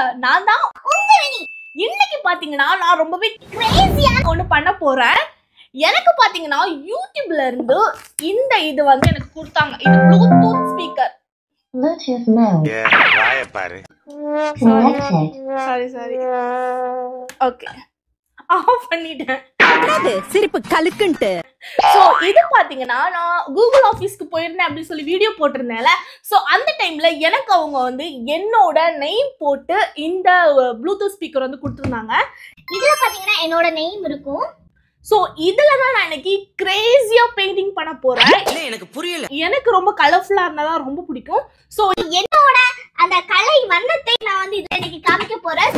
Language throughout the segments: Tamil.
நான் தான் உங்க வினி இன்னைக்கு பாத்தீங்கன்னா நான் ரொம்பவே கிரேசியான ஒண்ணு பண்ண போறேன் எனக்கு பாத்தீங்கன்னா யூடியூப்ல இருந்து இந்த இது வந்து எனக்கு கொடுத்தாங்க இது ப்ளூடூத் ஸ்பீக்கர் Bluetooth mode வாய பாரு connected. Sorry sorry okay off பண்ணிட்டேன் என்னது சிரிப்பு கலுக்குன்ட்டு ஸோ இது பார்த்தீங்கன்னா நான் கூகுள் ஆஃபீஸ்க்கு போயிருந்தேன் அப்படின்னு சொல்லி வீடியோ போட்டிருந்தேன்ல ஸோ அந்த டைமில் எனக்கு அவங்க வந்து என்னோட நெய்ம் போட்டு இந்த ப்ளூடூத் ஸ்பீக்கர் வந்து கொடுத்துருந்தாங்க இதில் பார்த்தீங்கன்னா என்னோட நெய்ம் இருக்கும் ஸோ இதில் தான் நான் இன்னைக்கு கிரேசியாக பெயிண்டிங் பண்ண போகிறேன் இல்ல எனக்கு புரியல எனக்கு ரொம்ப கலர்ஃபுல்லாக இருந்தால் தான் ரொம்ப பிடிக்கும் ஸோ என்னோட அந்த கலை வண்ணத்தை நான் வந்து இதில் இன்னைக்கு காமிக்க போறேன்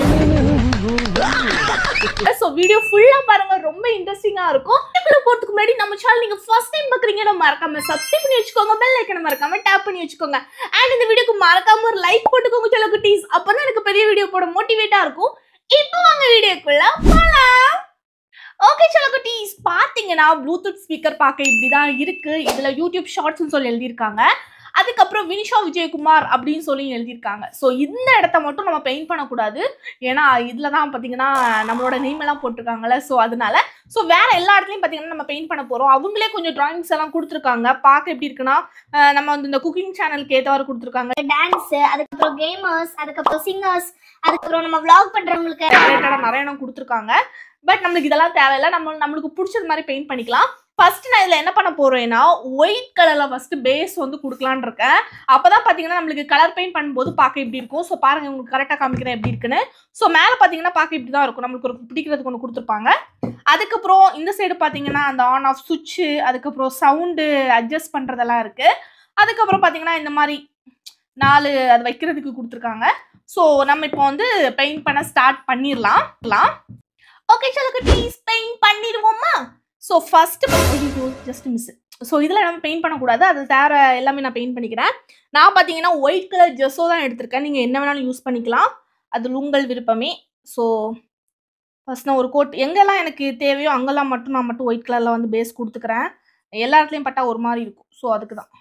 ஸோ வீடியோ ஃபுல்லாக பாருங்க ரொம்ப இன்ட்ரெஸ்டிங்காக இருக்கும் இதுக்குள்ள போறதுக்கு முன்னாடி நம்ம சேனல் நீங்கள் ஃபர்ஸ்ட் டைம் பார்க்குறீங்கன்னா மறக்காம சப்ஸ்கிரைப் பண்ணி வச்சுக்கோங்க பெல் ஐக்கனை மறக்காம டேப் பண்ணி வச்சுக்கோங்க அண்ட் இந்த வீடியோக்கு மறக்காம ஒரு லைக் போட்டுக்கோங்க சில குட்டீஸ் அப்போ தான் எனக்கு பெரிய வீடியோ போட மோட்டிவேட்டாக இருக்கும் இப்போ வாங்க வீடியோக்குள்ள போகலாம் ஓகே சில குட்டீஸ் பார்த்தீங்கன்னா ப்ளூடூத் ஸ்பீக்கர் பார்க்க இப்படி தான் இருக்கு இதில் யூடியூப் ஷார்ட்ஸ்னு சொல்லி எழுதியிருக்காங்க அதுக்கப்புறம் வினிஷா விஜயகுமார் அப்படின்னு சொல்லி எழுதியிருக்காங்க ஸோ இந்த இடத்த மட்டும் நம்ம பெயிண்ட் பண்ணக்கூடாது ஏன்னா இதில் தான் பார்த்தீங்கன்னா நம்மளோட நேம் எல்லாம் போட்டிருக்காங்கல்ல ஸோ அதனால ஸோ வேற எல்லா இடத்துலையும் பார்த்தீங்கன்னா நம்ம பெயிண்ட் பண்ண போகிறோம் அவங்களே கொஞ்சம் டிராயிங்ஸ் எல்லாம் கொடுத்துருக்காங்க பார்க்க எப்படி இருக்குன்னா அஹ் நம்ம வந்து இந்த குக்கிங் சேனலுக்கு ஏற்றவாறு கொடுத்துருக்காங்க டான்ஸ் அதுக்கப்புறம் கேமர்ஸ் அதுக்கப்புறம் சிங்கர்ஸ் அதுக்கப்புறம் நம்ம vlog பண்றவங்களுக்கு ரிலேட்டடாக நிறைய இடம் கொடுத்துருக்காங்க பட் நம்மளுக்கு இதெல்லாம் தேவையில்ல நம்ம நம்மளுக்கு பிடிச்சது மாதிரி பெயிண்ட் பண்ணிக்கலாம் ஃபர்ஸ்ட் நான் இதில் என்ன பண்ண போறேன்னா ஒயிட் கலரில் ஃபர்ஸ்ட் பேஸ் வந்து கொடுக்கலான்னு இருக்கேன் அப்பதான் பார்த்தீங்கன்னா நம்மளுக்கு கலர் பெயிண்ட் பண்ணும்போது பார்க்க இப்படி இருக்கும் ஸோ பாருங்க உங்களுக்கு கரெக்டாக காமிக்கிறேன் எப்படி இருக்குன்னு ஸோ மேலே பார்த்தீங்கன்னா பார்க்க இப்படி தான் இருக்கும் நம்மளுக்கு ஒரு பிடிக்கிறதுக்கு ஒன்று கொடுத்துருப்பாங்க அதுக்கப்புறம் இந்த சைடு பார்த்தீங்கன்னா அந்த ஆன் ஆஃப் சுவிட்சு அதுக்கப்புறம் சவுண்டு அட்ஜஸ்ட் பண்ணுறதெல்லாம் இருக்குது அதுக்கப்புறம் பார்த்தீங்கன்னா இந்த மாதிரி நாலு அது வைக்கிறதுக்கு கொடுத்துருக்காங்க ஸோ நம்ம இப்போ வந்து பெயிண்ட் பண்ண ஸ்டார்ட் பண்ணிடலாம் ஓகே சலக்கு ப்ளீஸ் பெயிண்ட் பண்ணிடுவோமா ஸோ ஃபர்ஸ்ட் ஐயோ ஜஸ்ட் மிஸ் ஸோ இதில் நம்ம பெயிண்ட் பண்ணக்கூடாது அது வேற எல்லாமே நான் பெயிண்ட் பண்ணிக்கிறேன் நான் பார்த்தீங்கன்னா ஒயிட் கலர் ஜெஸ்ஸோ தான் எடுத்திருக்கேன் நீங்கள் என்ன வேணாலும் யூஸ் பண்ணிக்கலாம் அது உங்கள் விருப்பமே ஸோ ஃபர்ஸ்ட் நான் ஒரு கோட் எங்கெல்லாம் எனக்கு தேவையோ அங்கெல்லாம் மட்டும் நான் மட்டும் ஒயிட் கலரில் வந்து பேஸ் கொடுத்துக்கிறேன் எல்லா இடத்துலையும் பட்டா ஒரு மாதிரி இருக்கும் ஸோ அதுக்கு தான்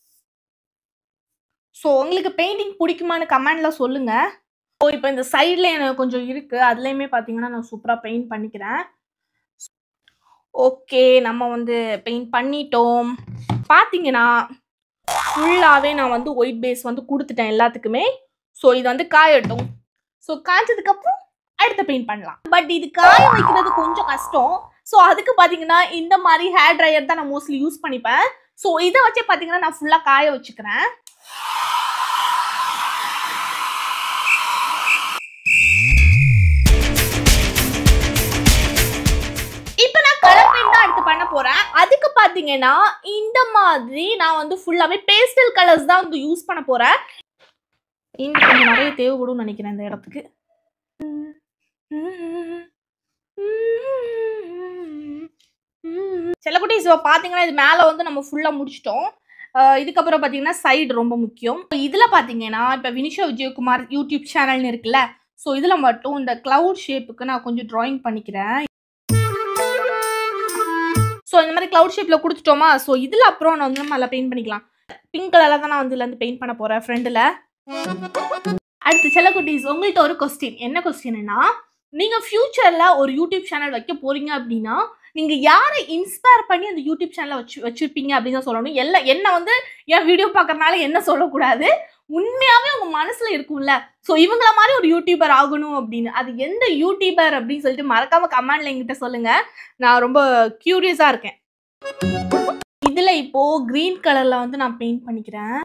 ஸோ உங்களுக்கு பெயிண்டிங் பிடிக்குமான்னு கமெண்டில் சொல்லுங்கள் ஸோ இப்போ இந்த சைடில் எனக்கு கொஞ்சம் இருக்குது அதுலேயுமே பார்த்தீங்கன்னா நான் சூப்பராக பெயிண்ட் பண்ணிக்கிறேன் ஓகே நம்ம வந்து பெயிண்ட் பண்ணிட்டோம் பார்த்தீங்கன்னா ஃபுல்லாகவே நான் வந்து ஒயிட் பேஸ் வந்து கொடுத்துட்டேன் எல்லாத்துக்குமே ஸோ இது வந்து காயட்டும் ஸோ காய்ச்சதுக்கப்புறம் அடுத்த பெயிண்ட் பண்ணலாம் பட் இது காய வைக்கிறது கொஞ்சம் கஷ்டம் ஸோ அதுக்கு பார்த்தீங்கன்னா இந்த மாதிரி ஹேர் ட்ரையர் தான் நான் மோஸ்ட்லி யூஸ் பண்ணிப்பேன் ஸோ இதை வச்சே பார்த்தீங்கன்னா நான் ஃபுல்லாக காய வச்சுக்கிறேன் இப்போ நான் கலர் பெயிண்ட் தான் எடுத்து பண்ண போறேன் அதுக்கு பாத்தீங்கன்னா இந்த மாதிரி நான் வந்து ஃபுல்லாவே பேஸ்டல் கலர்ஸ் தான் வந்து யூஸ் பண்ண போறேன் இங்க கொஞ்சம் நிறைய தேவைப்படும் நினைக்கிறேன் இந்த இடத்துக்கு செல்லக்குட்டீஸ் இப்போ பார்த்தீங்கன்னா இது மேலே வந்து நம்ம ஃபுல்லாக முடிச்சிட்டோம் அஹ் இதுக்கப்புறம் பார்த்தீங்கன்னா சைடு ரொம்ப முக்கியம் இதில் பார்த்தீங்கன்னா இப்போ வினிஷா விஜயகுமார் யூடியூப் சேனல்னு இருக்குல்ல ஸோ இதில் மட்டும் இந்த க்ளவுட் ஷேப்புக்கு நான் கொஞ்சம் ட்ராயிங் பண்ணிக்கிறேன் ஸோ இந்த மாதிரி க்ளவுட் ஷேப்பில் கொடுத்துட்டோமா ஸோ இதில் அப்புறம் நான் வந்து நம்ம அதில் பெயிண்ட் பண்ணிக்கலாம் பிங்க் கலரில் தான் நான் வந்து இதுல இருந்து பெயிண்ட் பண்ண போகிறேன் ஃப்ரெண்டில் அடுத்து செல்லக்குட்டீஸ் உங்கள்கிட்ட ஒரு கொஸ்டின் என்ன கொஸ்டின்னா நீங்கள் ஃப்யூச்சரில் ஒரு யூடியூப் சேனல் வைக்க போகிறீங்க அப்படின்னா நீங்கள் யாரை இன்ஸ்பயர் பண்ணி அந்த யூடியூப் சேனலை வச்சு வச்சுருப்பீங்க அப்படின்னு தான் சொல்லணும் எல்லாம் என்ன வந்து என் வீடியோ பார்க்கறனால என்ன சொல்லக்கூடாது உண்மையாகவே உங்கள் மனசில் இருக்கும்ல ஸோ இவங்கள மாதிரி ஒரு யூடியூபர் ஆகணும் அப்படின்னு அது எந்த யூடியூபர் அப்படின்னு சொல்லிட்டு மறக்காம கமெண்ட்ல என்கிட்ட சொல்லுங்க நான் ரொம்ப கியூரியஸாக இருக்கேன் இதில் இப்போ கிரீன் கலரில் வந்து நான் பெயிண்ட் பண்ணிக்கிறேன்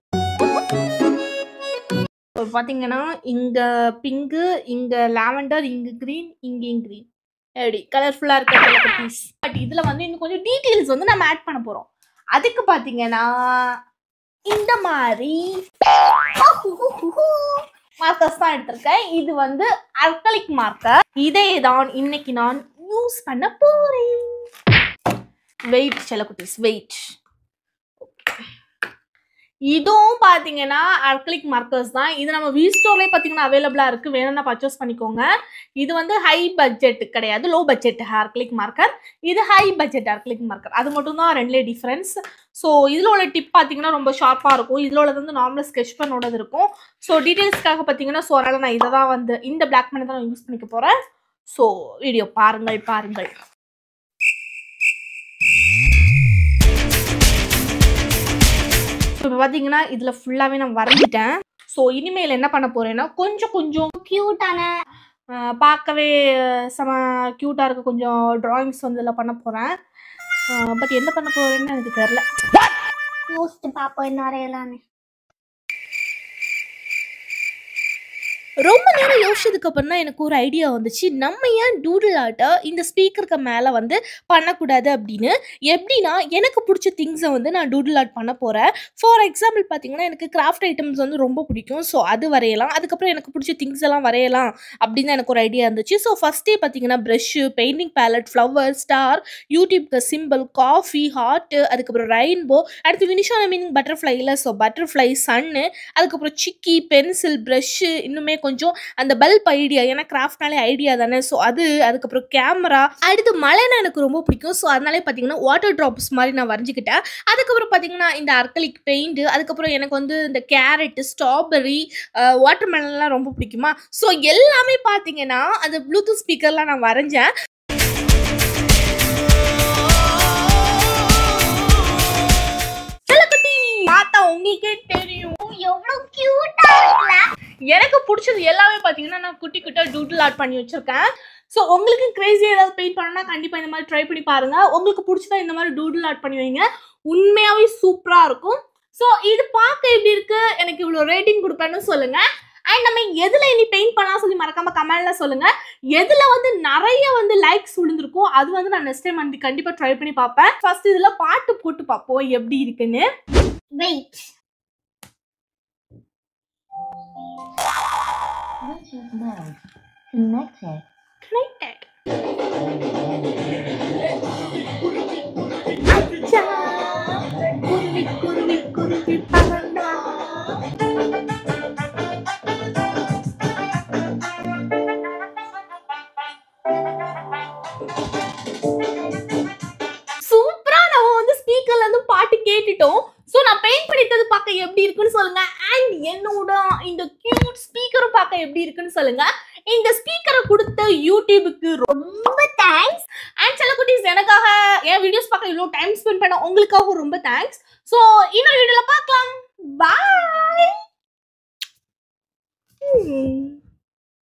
இப்போ பார்த்தீங்கன்னா இங்கே பிங்கு இங்கே லாவெண்டர் இங்கே க்ரீன் இங்கேயும் க்ரீன் எப்படி கலர்ஃபுல்லாக இருக்க பீஸ் பட் இதில் வந்து இன்னும் கொஞ்சம் டீட்டெயில்ஸ் வந்து நம்ம ஆட் பண்ண போகிறோம் அதுக்கு பார்த்தீங்கன்னா இந்த மாதிரி மார்க்கர்ஸ் தான் எடுத்திருக்கேன் இது வந்து அர்கலிக் மார்க்கர் இதே தான் இன்னைக்கு நான் யூஸ் பண்ண போறேன் வெயிட் செல்லக்குட்டீஸ் வெயிட் இதுவும் பார்த்தீங்கன்னா அக்ரிலிக் மார்க்கர்ஸ் தான் இது நம்ம வி ஸ்டோர்லேயே பார்த்தீங்கன்னா அவைலபிளாக இருக்குது வேணும்னா பர்ச்சேஸ் பண்ணிக்கோங்க இது வந்து ஹை பட்ஜெட் கிடையாது லோ பட்ஜெட் அக்ரிலிக் மார்க்கர் இது ஹை பட்ஜெட் அக்ரிலிக் மார்க்கர் அது மட்டும் தான் ரெண்டுலேயே டிஃப்ரென்ஸ் ஸோ இதில் உள்ள டிப் பார்த்தீங்கன்னா ரொம்ப ஷார்ப்பாக இருக்கும் இதில் உள்ளது வந்து நார்மல் ஸ்கெச் பண்ணோடது இருக்கும் ஸோ டீட்டெயில்ஸ்க்காக பார்த்தீங்கன்னா ஸோ அதனால் நான் இதை தான் வந்து இந்த பிளாக் பண்ணி தான் நான் யூஸ் பண்ணிக்க போகிறேன் ஸோ வீடியோ பாருங்கள் பாருங்கள் ஸோ இப்போ பார்த்தீங்கன்னா இதில் ஃபுல்லாகவே நான் வரைஞ்சிட்டேன் ஸோ இனிமேல் என்ன பண்ண போகிறேன்னா கொஞ்சம் கொஞ்சம் கியூட்டான ஆஹ் பார்க்கவே செம க்யூட்டாக இருக்க கொஞ்சம் ட்ராயிங்ஸ் வந்து இதில் பண்ண போகிறேன் பட் என்ன பண்ண போகிறேன்னு எனக்கு தெரில யோசிச்சு பாப்போம் என்ன வரையலான்னு ரொம்ப நேரம் யோசிச்சதுக்கு அப்புறம் தான் எனக்கு ஒரு ஐடியா வந்துச்சு நம்ம ஏன் டூடில் ஆர்ட்டை இந்த ஸ்பீக்கருக்கு மேலே வந்து பண்ணக்கூடாது அப்படின்னு எப்படின்னா எனக்கு பிடிச்ச திங்ஸை வந்து நான் டூடில் ஆர்ட் பண்ண போகிறேன் ஃபார் எக்ஸாம்பிள் பார்த்தீங்கன்னா எனக்கு கிராஃப்ட் ஐட்டம்ஸ் வந்து ரொம்ப பிடிக்கும் ஸோ அது வரையலாம் அதுக்கப்புறம் எனக்கு பிடிச்ச திங்ஸ் எல்லாம் வரையலாம் அப்படின்னு தான் எனக்கு ஒரு ஐடியா இருந்துச்சு ஸோ ஃபஸ்ட்டே பார்த்தீங்கன்னா brush painting palette flower star யூடியூப்க்கு சிம்பிள் காஃபி ஹார்ட்டு அதுக்கப்புறம் ரெயின்போ அடுத்து வினிஷான மீனிங் பட்டர்ஃப்ளைல ஸோ பட்டர்ஃப்ளை சன்னு அதுக்கப்புறம் சிக்கி பென்சில் ப்ரஷ்ஷு இன்னுமே கொஞ்சம் அந்த பல்ப் ஐடியா ஏன்னா கிராஃப்ட்னாலே ஐடியா தானே ஸோ அது அதுக்கப்புறம் கேமரா அடுத்து மழைனா எனக்கு ரொம்ப பிடிக்கும் ஸோ அதனாலே பார்த்தீங்கன்னா வாட்டர் ட்ராப்ஸ் மாதிரி நான் வரைஞ்சிக்கிட்டேன் அதுக்கப்புறம் பார்த்தீங்கன்னா இந்த அர்கலிக் பெயிண்ட் அதுக்கப்புறம் எனக்கு வந்து இந்த கேரட்டு ஸ்ட்ராபெரி வாட்டர் மெலன்லாம் ரொம்ப பிடிக்குமா ஸோ எல்லாமே பார்த்தீங்கன்னா அந்த ப்ளூடூத் ஸ்பீக்கர்லாம் நான் வரைஞ்சேன் செல்லக்குட்டி, பார்த்தா உங்களுக்கே தெரியும் எவ்வளவு கியூட்டா இருக்குல்ல எனக்கு பிடிச்சது எல்லாமே பார்த்தீங்கன்னா நான் குட்டி குட்டா டூட்டில் ஆட் பண்ணி வச்சிருக்கேன் ஸோ உங்களுக்கு கிரேசி ஏதாவது பெயிண்ட் பண்ணணும்னா கண்டிப்பாக இந்த மாதிரி ட்ரை பண்ணி பாருங்க உங்களுக்கு பிடிச்சதா இந்த மாதிரி டூட்டில் ஆட் பண்ணி வைங்க உண்மையாகவே சூப்பராக இருக்கும் ஸோ இது பார்க்க எப்படி இருக்கு எனக்கு இவ்வளோ ரேட்டிங் கொடுப்பேன்னு சொல்லுங்க அண்ட் நம்ம எதுல இனி பெயிண்ட் பண்ணலாம் சொல்லி மறக்காம கமெண்ட்ல சொல்லுங்க எதுல வந்து நிறைய வந்து லைக்ஸ் விழுந்திருக்கோ அது வந்து நான் நெக்ஸ்ட் டைம் வந்து கண்டிப்பா ட்ரை பண்ணி பார்ப்பேன் ஃபர்ஸ்ட் இதுல பாட்டு போட்டு பார்ப்போம் எப்படி இருக்குன்னு வெயிட் Bluetooth mode. Connected. அச்சா, குருவி குருவி குருவி பறந்தா. சூப்பரா நம்ம வந்து ஸ்பீக்கர்ல இருந்து பாட்டு கேட்டுட்டோம் சோ நான் பெயிண்ட் பண்ணிட்டது பார்க்க எப்படி இருக்குன்னு சொல்லுங்க அண்ட் என்னோட இந்த கியூட் ஸ்பீக்கரும் பார்க்க எப்படி இருக்குன்னு சொல்லுங்க இந்த ஸ்பீக்கரை கொடுத்த யூடியூபுக்கு ரொம்ப தேங்க்ஸ் அண்ட் சில குட்டீஸ் எனக்காக என் வீடியோஸ் பார்க்க இவ்வளோ டைம் ஸ்பெண்ட் பண்ண உங்களுக்காகவும் ரொம்ப தேங்க்ஸ் ஸோ இன்னொரு வீடியோல பார்க்கலாம் பாய்